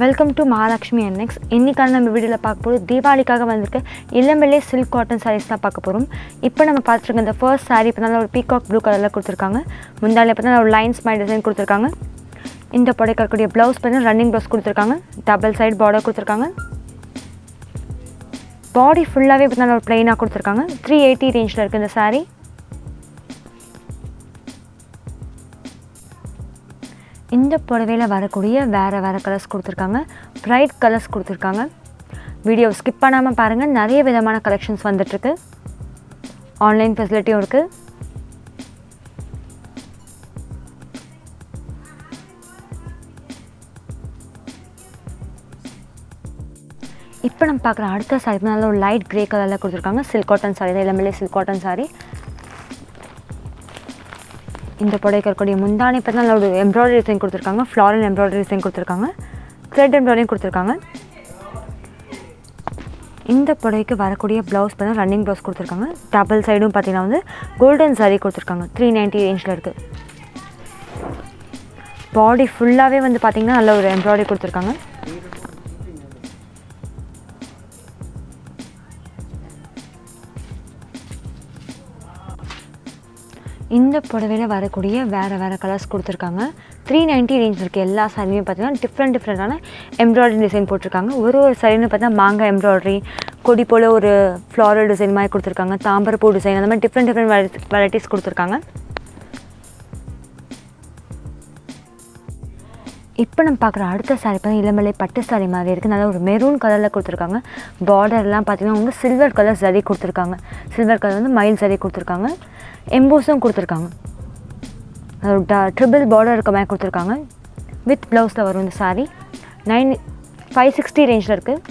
welcome to Mahalakshmi nx இன்றைக்கான நம்ம வீடியோவில் பார்க்க போகிறது தீபாவளிக்காக வந்திருக்க இளம்பிள்ளை சில்க் காட்டன் சாரீஸ் தான் பார்க்க போகிறோம் இப்போ நம்ம பார்த்துருக்க இந்த ஃபர்ஸ்ட் சாரீ இப்போ நல்லா ஒரு பீகாக் ப்ளூ கலரில் கொடுத்துருக்காங்க முந்தாளில் பார்த்தா ஒரு லைன்ஸ் மாதிரி டிசைன் கொடுத்துருக்காங்க இந்த புடவை இருக்கக்கூடிய ப்ளவுஸ் பார்த்தீங்கன்னா ரன்னிங் ப்ளவுஸ் கொடுத்துருக்காங்க டபுள் சைடு பார்டர் கொடுத்துருக்காங்க பாடி ஃபுல்லாகவே பார்த்தீங்கன்னா ஒரு ப்ளைனாக கொடுத்துருக்காங்க த்ரீ எயிட்டி ரேஞ்சில் இருக்குது இந்த saree இந்த புடவையில் வரக்கூடிய வேறு வேறு கலர்ஸ் கொடுத்துருக்காங்க ப்ரைட் கலர்ஸ் கொடுத்துருக்காங்க வீடியோ ஸ்கிப் பண்ணாமல் பாருங்கள் நிறைய விதமான கலெக்ஷன்ஸ் வந்துட்டுருக்கு ஆன்லைன் ஃபெசிலிட்டியும் இருக்குது இப்போ நம்ம பார்க்குற அடுத்த சாரி நல்ல ஒரு லைட் கிரே கலரில் கொடுத்துருக்காங்க சில்க் காட்டன் சாரி தான் இளம்பிள்ளை சில்க் காட்டன் சாரி இந்த புடவைக்கு இருக்கக்கூடிய முந்தானி இப்போ நல்ல ஒரு எம்ப்ராய்டரி டிசைன் கொடுத்துருக்காங்க ஃப்ளாரல் எம்ப்ராய்டரி டிசைன் கொடுத்துருக்காங்க த்ரெட் எம்ப்ராய்டரியும் கொடுத்துருக்காங்க இந்த புடவைக்கு வரக்கூடிய ப்ளவுஸ் பார்த்தா ரன்னிங் ப்ளவுஸ் கொடுத்துருக்காங்க டபுள் சைடும் பார்த்தீங்கன்னா வந்து கோல்டன் சாரீ கொடுத்துருக்காங்க த்ரீ நைன்ட்டி ரேஞ்சில் இருக்குது பாடி ஃபுல்லாகவே வந்து பார்த்தீங்கன்னா நல்ல ஒரு எம்ப்ராய்டரி கொடுத்துருக்காங்க இந்த புடவையில் வரக்கூடிய வேறு வேறு கலர்ஸ் கொடுத்துருக்காங்க த்ரீ நைன்ட்டி ரேஞ்ச் இருக்குது எல்லா சாரியுமே பார்த்தீங்கன்னா டிஃப்ரெண்ட் டிஃப்ரெண்ட்டான எம்ப்ராய்டரி டிசைன் போட்டிருக்காங்க ஒரு ஒரு சாரின்னு பார்த்தா மாங்காய் எம்ப்ராய்டரி கொடி போல் ஒரு ஃப்ளாரல் டிசைன் மாதிரி கொடுத்துருக்காங்க தாம்பரப்பூ டிசைன் அந்த மாதிரி டிஃப்ரெண்ட் டிஃப்ரெண்ட் வெரைட்டிஸ் கொடுத்துருக்காங்க இப்போ நம்ம பார்க்குற அடுத்த சாரி பார்த்தா இளமலை பட்டு சாரி மாதிரி இருக்குது நல்லா ஒரு மெரூன் கலரில் கொடுத்துருக்காங்க பார்டர்லாம் பார்த்தீங்கன்னா வந்து சில்வர் கலர் சரி கொடுத்துருக்காங்க சில்வர் கலர் வந்து மயில் சரி கொடுத்துருக்காங்க எம்போஸும் கொடுத்துருக்காங்க ஒரு ட்ரிபிள் பார்டர் இருக்க மாதிரி கொடுத்துருக்காங்க வித் ப்ளவுஸில் வரும் இந்த சாரீ நைன் ஃபைவ் சிக்ஸ்டி ரேஞ்சில் இருக்குது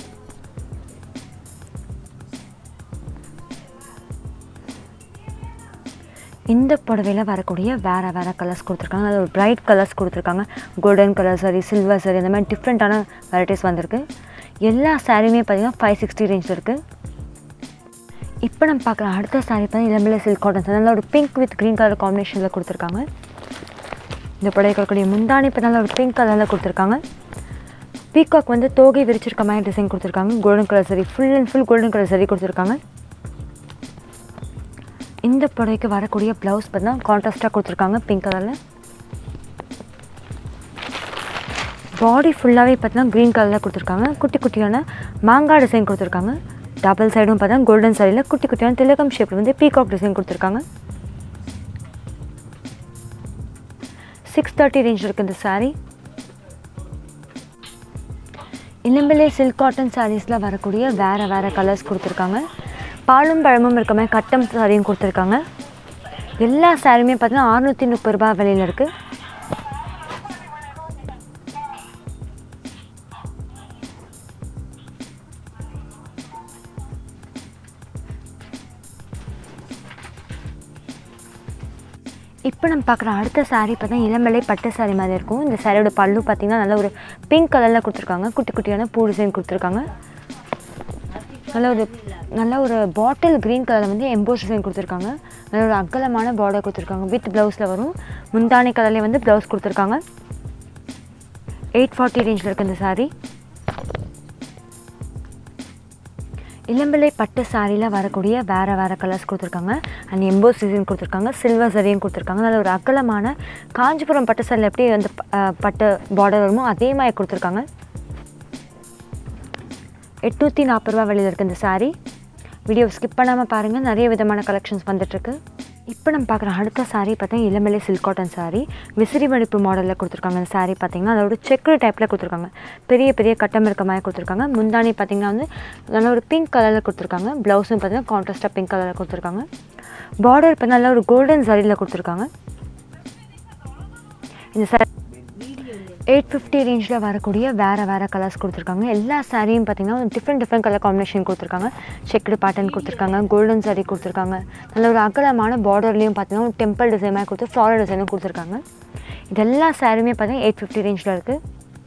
இந்த புடவையில் வரக்கூடிய வேறு வேறு கலர்ஸ் கொடுத்துருக்காங்க அது ஒரு bright colours golden golden colour silver zari சரி இந்த மாதிரி டிஃப்ரெண்ட்டான வெரைட்டிஸ் வந்திருக்கு எல்லா சாரியுமே பார்த்திங்கன்னா ஃபைவ் சிக்ஸ்டி ரேஞ்சில் இருக்குது இப்போ நம்ம பார்க்குற அடுத்த சாரி பார்த்தா இளம்பிள்ளை சில்க் காட்டன் சாரி நல்ல ஒரு பிங்க் வித் க்ரீன் கலர் காம்பினேஷனில் கொடுத்துருக்காங்க இந்த புடவை இருக்கக்கூடிய முந்தானி இப்போ நல்ல ஒரு பிங்க் கலரில் கொடுத்துருக்காங்க பீகாக் வந்து தோகை விரிச்சிருக்க மாதிரி டிசைன் கொடுத்துருக்காங்க golden colour zari full and full golden colour zari கொடுத்துருக்காங்க இந்த புடவைக்கு வரக்கூடிய ப்ளவுஸ் பார்த்தா கான்ட்ராஸ்ட்டாக கொடுத்துருக்காங்க பிங்க் கலரில் பாடி ஃபுல்லாகவே பார்த்தீங்கன்னா க்ரீன் கலரில் கொடுத்துருக்காங்க குட்டி குட்டியான மாங்காய் டிசைன் கொடுத்துருக்காங்க டபுள் சைடும் பார்த்தா கோல்டன் சாரியில் குட்டி குட்டியான திலகம் ஷேப்பில் வந்து பீகாக் டிசைன் கொடுத்துருக்காங்க சிக்ஸ் தேர்ட்டி ரேஞ்ச் இருக்குது இந்த சாரீ இளம்பிள்ளை சில்க் காட்டன் சாரீஸில் வரக்கூடிய வேறு வேறு கலர்ஸ் கொடுத்துருக்காங்க பாலும் பழமும் இருக்க மாதிரி கட்டம் சாரியும் கொடுத்துருக்காங்க எல்லா சாரியுமே பார்த்தீங்கன்னா அறுநூற்றி முப்பது ரூபா விலையில் இருக்குது இப்போ நம்ம பார்க்குற அடுத்த சாரீ பார்த்தா இளம்பிள்ளை பட்டு சாரீ மாதிரி இருக்கும் இந்த சாரியோட பல்லு பார்த்தீங்கன்னா நல்ல ஒரு பிங்க் கலரில் கொடுத்துருக்காங்க குட்டி குட்டியான பூ டிசைன் கொடுத்துருக்காங்க நல்ல ஒரு நல்ல ஒரு பாட்டில் க்ரீன் கலரில் வந்து எம்போஸ் டிசைன் கொடுத்துருக்காங்க நல்ல ஒரு அகலமான பார்டர் கொடுத்துருக்காங்க வித் ப்ளவுஸில் வரும் முந்தானி கலர்லேயே வந்து ப்ளவுஸ் கொடுத்துருக்காங்க எயிட் ஃபார்ட்டி ரேஞ்சில் இருக்குது இந்த சாரீ இளம்பிள்ளை பட்டு சாரியில் வரக்கூடிய வேறு வேறு கலர்ஸ் கொடுத்துருக்காங்க அண்ட் எம்போஸ் டிசைன் கொடுத்துருக்காங்க சில்வர் சரியும் கொடுத்துருக்காங்க நல்ல ஒரு அகலமான காஞ்சிபுரம் பட்டு சாரியில் எப்படி வந்து பட்டு பார்டர் வருமோ அதே மாதிரி கொடுத்துருக்காங்க எட்நூற்றி நாற்பது ரூபா வெளியில் இருக்குது இந்த சாரீ வீடியோ ஸ்கிப் பண்ணாமல் பாருங்கள் நிறைய விதமான கலெக்ஷன்ஸ் வந்துட்டுருக்கு இப்போ நம்ம பார்க்குற அடுத்த சாரீ பார்த்தீங்கன்னா இளமலை சில்க் காட்டன் சாரீ விசிறி மடிப்பு மாடலில் கொடுத்துருக்காங்க இந்த சாரீ பார்த்தீங்கன்னா அதோட செக்குடு டைப்பில் கொடுத்துருக்காங்க பெரிய பெரிய கட்டம் இருக்க மாதிரி கொடுத்துருக்காங்க முந்தானி பார்த்தீங்கன்னா வந்து நல்ல ஒரு பிங்க் கலரில் கொடுத்துருக்காங்க ப்ளவுஸும் பார்த்தீங்கன்னா கான்ட்ராஸ்ட்டாக பிங்க் கலரில் கொடுத்துருக்காங்க பார்டர் இப்போ நல்ல ஒரு கோல்டன் சாரியில் கொடுத்துருக்காங்க இந்த சாரி எயிட் ஃபிஃப்டி ரேஞ்சில் வரக்கூடிய வேறு வேறு கலர்ஸ் கொடுத்துருக்காங்க எல்லா சாரியும் பார்த்தீங்கன்னா டிஃப்ரெண்ட் டிஃப்ரெண்ட் கலர் காம்பினேஷன் கொடுத்துருக்காங்க செக்குடு பேட்டர்ன் கொடுத்துருக்காங்க கோல்டன் சாரி கொடுத்துருக்காங்க நல்ல ஒரு அகலமான பார்டர்லேயும் பார்த்தீங்கன்னா ஒரு டெம்பிள் டிசைன் மாதிரி கொடுத்து ஃப்ளாரல் டிசைனும் கொடுத்துருக்காங்க இது எல்லா சாரியுமே பார்த்தீங்கன்னா எயிட் ஃபிஃப்டி ரேஞ்சில் இருக்குது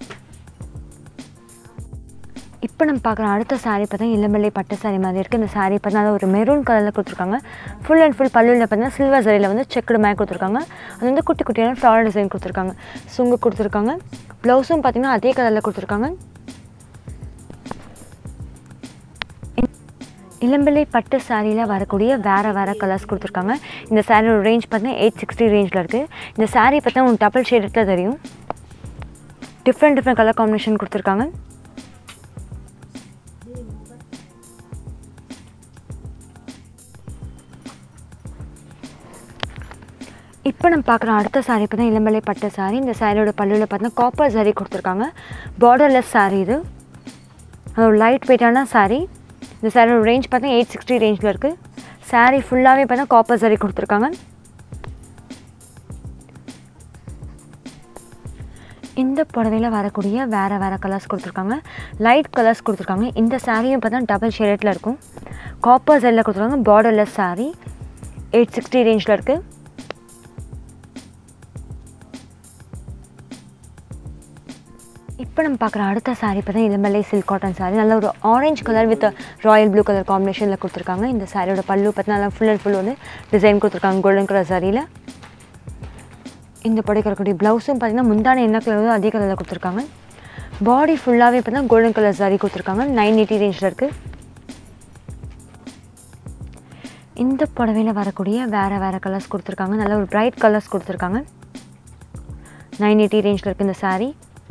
இப்போ நம்ம பார்க்குற அடுத்த சாரீ பார்த்தா இளம்பிள்ளை பட்டு சாரீ மாதிரி இருக்குது இந்த சாரீ பார்த்தா ஒரு மெரூன் கலரில் கொடுத்துருக்காங்க ஃபுல் அண்ட் ஃபுல் பல்லுவில் பார்த்தீங்கன்னா சில்வர் சரியில் வந்து செக்குடு மாதிரி கொடுத்துருக்காங்க அது வந்து குட்டி குட்டியான ஃப்ளாரல் டிசைன் கொடுத்துருக்காங்க சுங்கு கொடுத்துருக்காங்க ப்ளவுஸும் பார்த்தீங்கன்னா அதே கலரில் கொடுத்துருக்காங்க இளம்பிள்ளை பட்டு சாரியில் வரக்கூடிய வேறு வேறு கலர்ஸ் கொடுத்துருக்காங்க இந்த சாரியோட ரேஞ்ச் பார்த்தீங்கன்னா எயிட் சிக்ஸ்டி ரேஞ்சில் இருக்குது இந்த சாரீ பார்த்தா உங்களுக்கு டபுள் ஷேடத்தில் தெரியும் டிஃப்ரெண்ட் டிஃப்ரெண்ட் கலர் காம்பினேஷன் கொடுத்துருக்காங்க இப்போ நம்ம பார்க்குற அடுத்த சாரீ இப்போ தான் இளம்பலை பட்டு சாரீ இந்த சாரியோட பல்லுவில் பார்த்தீங்கன்னா காப்பர் சாரீ கொடுத்துருக்காங்க பார்டர்லெஸ் சாரீ இது அது ஒரு லைட் வெயிட்டான சாரீ இந்த சாரியோட ரேஞ்ச் பார்த்தீங்கன்னா எயிட் சிக்ஸ்டி ரேஞ்சில் இருக்குது சாரீ ஃபுல்லாகவே பார்த்தா காப்பர் சாரீ கொடுத்துருக்காங்க இந்த புடவையில் வரக்கூடிய வேறு வேறு கலர்ஸ் கொடுத்துருக்காங்க லைட் கலர்ஸ் கொடுத்துருக்காங்க இந்த சாரியும் பார்த்தா டபுள் ஷேடட்டில் இருக்கும் காப்பர் சைடில் கொடுத்துருக்காங்க பார்டர்லெஸ் சாரீ எயிட் சிக்ஸ்டி ரேஞ்சில் இருக்குது இப்போ நம்ம பார்க்குற அடுத்த சாரீ இப்போ தான் இளமலை சில்க் காட்டன் சாரீ நல்ல ஒரு orange colour with royal blue colour காம்பினேஷனில் கொடுத்துருக்காங்க இந்த சாரியோட பல்லு பார்த்து நல்லா ஃபுல் அண்ட் ஃபுல் வந்து டிசைன் கொடுத்துருக்காங்க கோல்டன் கலர் சாரியில் இந்த புடவைக்கு இருக்கக்கூடிய ப்ளவுஸும் பார்த்திங்கன்னா முந்தான என்ன கலர் அதே கலரில் கொடுத்துருக்காங்க பாடி ஃபுல்லாகவே பார்த்தா கோல்டன் கலர் சாரீ கொடுத்துருக்காங்க நைன் எயிட்டி ரேஞ்சில் இருக்குது இந்த புடவையில் வரக்கூடிய வேறு வேறு கலர்ஸ் கொடுத்துருக்காங்க நல்ல ஒரு பிரைட் கலர்ஸ் கொடுத்துருக்காங்க நைன் எயிட்டி ரேஞ்சில் இருக்குது இந்த சாரீ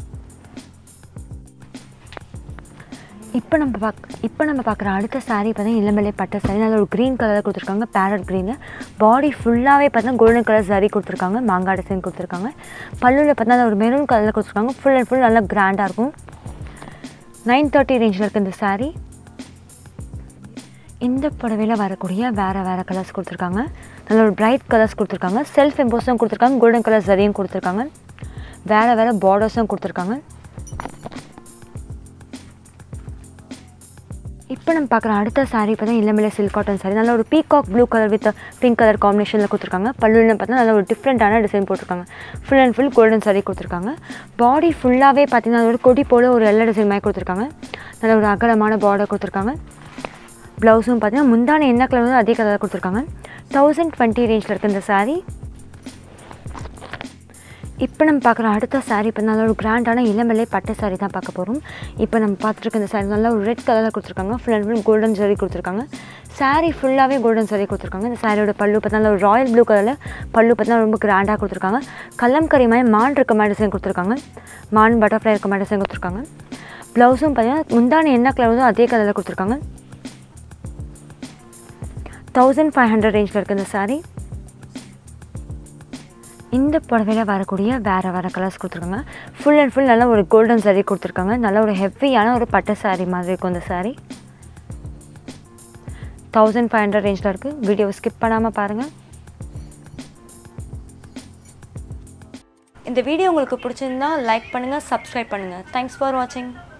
இப்போ நம்ம பார்க் இப்போ நம்ம பார்க்குற அடுத்த சாரீ பார்த்தா இளம்பலை பட்ட சாரீ நல்ல ஒரு க்ரீன் கலரில் கொடுத்துருக்காங்க பேரட் க்ரீனு பாடி ஃபுல்லாகவே பார்த்தா கோல்டன் கலர் சாரீ கொடுத்துருக்காங்க மாங்காய் டிசைன் கொடுத்துருக்காங்க பல்லுவில் பார்த்தா ஒரு மெரூன் கலரில் கொடுத்துருக்காங்க ஃபுல் அண்ட் ஃபுல் நல்லா கிராண்டாக இருக்கும் நைன் தேர்ட்டி ரேஞ்சில் இருக்குது இந்த சாரீ இந்த புடவையில் வரக்கூடிய வேறு வேறு கலர்ஸ் கொடுத்துருக்காங்க நல்ல ஒரு பிரைட் கலர்ஸ் கொடுத்துருக்காங்க செல்ஃப் எம்போஸும் கொடுத்துருக்காங்க கோல்டன் கலர் சரியும் கொடுத்துருக்காங்க வேறு வேறு பார்டர்ஸும் கொடுத்துருக்காங்க இப்போ நம்ம பார்க்குற அடுத்த சாரீ பார்த்தா இளமில சில்க் காட்டன் சாரீ நல்ல ஒரு peacock blue colour with pink colour காம்பினேஷனில் கொடுத்துருக்காங்க பல்லுன்னு பார்த்தா நல்ல ஒரு டிஃப்ரெண்ட்டான டிசைன் போட்டிருக்காங்க full and full golden sari கொடுத்துருக்காங்க பாடி ஃபுல்லாகவே பார்த்தீங்கன்னா அதோட கொடி போல் ஒரு எல்லா டிசைன் மாதிரி கொடுத்துருக்காங்க நல்ல ஒரு அகலமான பார்டர் கொடுத்துருக்காங்க ப்ளவுஸும் பார்த்தீங்கன்னா முந்தான என்ன கலர் வந்து அதே கலரில் கொடுத்துருக்காங்க தௌசண்ட் டுவெண்ட்டி ரேஞ்சில் இருக்குது இந்த சாரீ இப்போ நம்ம பார்க்குற அடுத்த சாரீ இப்போ நல்ல ஒரு கிராண்டான இளமலை பட்டு சாரீ தான் பார்க்க போகிறோம் இப்போ நம்ம பார்த்துருக்க இந்த சாரீ நல்லா ஒரு ரெட் கலரில் கொடுத்துருக்காங்க full and full golden sari கொடுத்துருக்காங்க சாரீ ஃபுல்லாகவே கோல்டன் சாரீ கொடுத்துருக்காங்க இந்த சாரியோட பல்லு பார்த்தா ஒரு ராயல் ப்ளூ கலரில் பல்லு பார்த்தா ரொம்ப கிராண்டாக கொடுத்துருக்காங்க கல்லம்கரி மாதிரி மான் இருக்க மாதிரி டிசைன் கொடுத்துருக்காங்க மான் பட்டர்ஃப்ளை இருக்க மாதிரி டிசைன் கொடுத்துருக்காங்க ப்ளவுஸும் பார்த்தீங்கன்னா முந்தான என்ன கலர் வருதோ அதே கலரில் கொடுத்துருக்காங்க தௌசண்ட் ஃபைவ் ஹண்ட்ரட் ரேஞ்சில் இருக்குது இந்த சாரீ இந்த புடவையில் வரக்கூடிய வேறு வேறு கலர்ஸ் கொடுத்துருக்காங்க ஃபுல் அண்ட் ஃபுல் நல்ல ஒரு கோல்டன் சாரீ கொடுத்துருக்காங்க நல்ல ஒரு ஹெவியான ஒரு பட்டு சாரீ மாதிரி இருக்கும் இந்த சாரீ தௌசண்ட் ஃபைவ் ஹண்ட்ரட் ரேஞ்சில் இருக்குது வீடியோ ஸ்கிப் பண்ணாமல் பாருங்கள் இந்த வீடியோ உங்களுக்கு பிடிச்சிருந்தா லைக் பண்ணுங்கள் சப்ஸ்கிரைப் பண்ணுங்கள் தேங்க்ஸ் ஃபார் வாட்சிங்